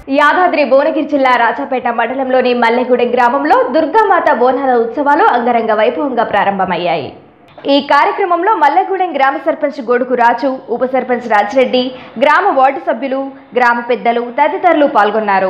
యాదాద్రి భువనగిరి జిల్లా రాజాపేట మండలంలోని మల్లెగూడెం గ్రామంలో దుర్గామాత బోనాల ఉత్సవాలు అంగరంగ వైభవంగా ప్రారంభమయ్యాయి ఈ కార్యక్రమంలో మల్లెగూడెం గ్రామ సర్పంచ్ గొడుగు రాజు ఉప సర్పంచ్ రాజిరెడ్డి గ్రామ వార్డు సభ్యులు గ్రామ పెద్దలు తదితరులు పాల్గొన్నారు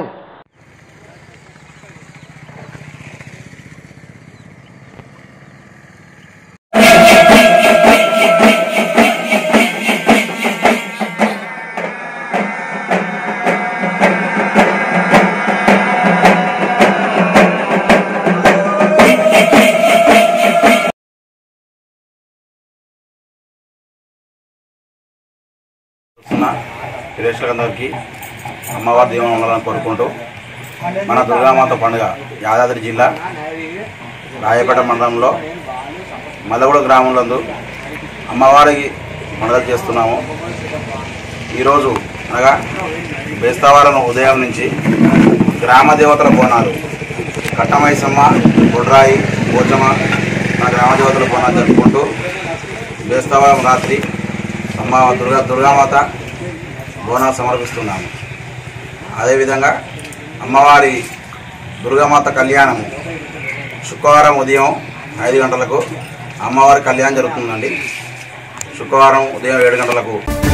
చూస్తున్న ప్రేక్షకులందరికీ అమ్మవారి దీవెన ఉండాలని కోరుకుంటూ మన దుర్గామాత పండుగ యాదాద్రి జిల్లా రాయపేట మండలంలో మల్లగూడ గ్రామంలో అమ్మవారికి పండుగ చేస్తున్నాము ఈరోజు అనగా బేస్తవారం ఉదయం నుంచి గ్రామ దేవతల బోనాలు కట్టమైసమ్మ బుడ్రాయి పోచమ్మ మన గ్రామ దేవతల బోనాలు జరుపుకుంటూ బేస్తవారం రాత్రి అమ్మ దుర్గా దుర్గామాత బోనాలు సమర్పిస్తున్నాము అదేవిధంగా అమ్మవారి దుర్గామాత కళ్యాణం శుక్రవారం ఉదయం ఐదు గంటలకు అమ్మవారి కళ్యాణం జరుగుతుందండి శుక్రవారం ఉదయం ఏడు గంటలకు